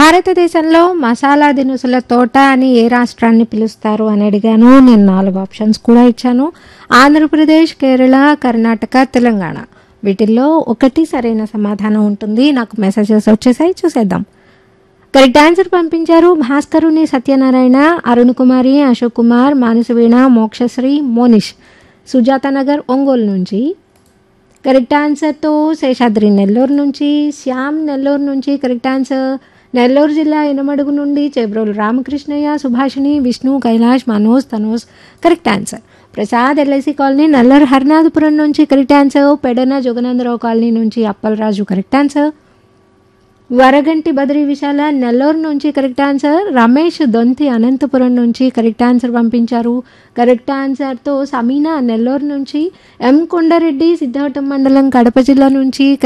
భారతదేశంలో మసాలా దినుసుల తోట అని ఏ రాష్ట్రాన్ని పిలుస్తారు అని అడిగాను నేను నాలుగు ఆప్షన్స్ కూడా ఇచ్చాను ఆంధ్రప్రదేశ్ కేరళ కర్ణాటక తెలంగాణ వీటిల్లో ఒకటి సరైన సమాధానం ఉంటుంది నాకు మెసేజెస్ వచ్చేసాయి చూసేద్దాం కరెక్ట్ ఆన్సర్ పంపించారు భాస్కరుని సత్యనారాయణ అరుణ్ కుమారి అశోక్ కుమార్ మానసవీణ మోక్షశ్రీ మోనిష్ సుజాత నగర్ ఒంగోలు నుంచి కరెక్ట్ ఆన్సర్తో శేషాద్రి నెల్లూరు నుంచి శ్యామ్ నెల్లూరు నుంచి కరెక్ట్ ఆన్సర్ నెల్లూరు జిల్లా ఇనమడుగు నుండి Chebrolu Ramakrishnaiah Subhashini Vishnu Kailash Manoj Tanoj correct answer Prasad LIC colony Nallur Harinathapuram నుంచి correct answer Pedana Jaganandarao colony నుంచి అప్పలరాజు కరెక్ట్ ఆన్సర్ వరగంటి బద్రి విశాల నెల్లూరు నుంచి కరెక్ట్ ఆన్సర్ రమేష్ దొంతి అనంతపురం నుంచి కరెక్ట్ ఆన్సర్ పంపించారు కరెక్ట్ ఆన్సర్తో సమీనా నెల్లూరు నుంచి ఎం కొండారెడ్డి సిద్ధావటం మండలం కడప జిల్లా నుంచి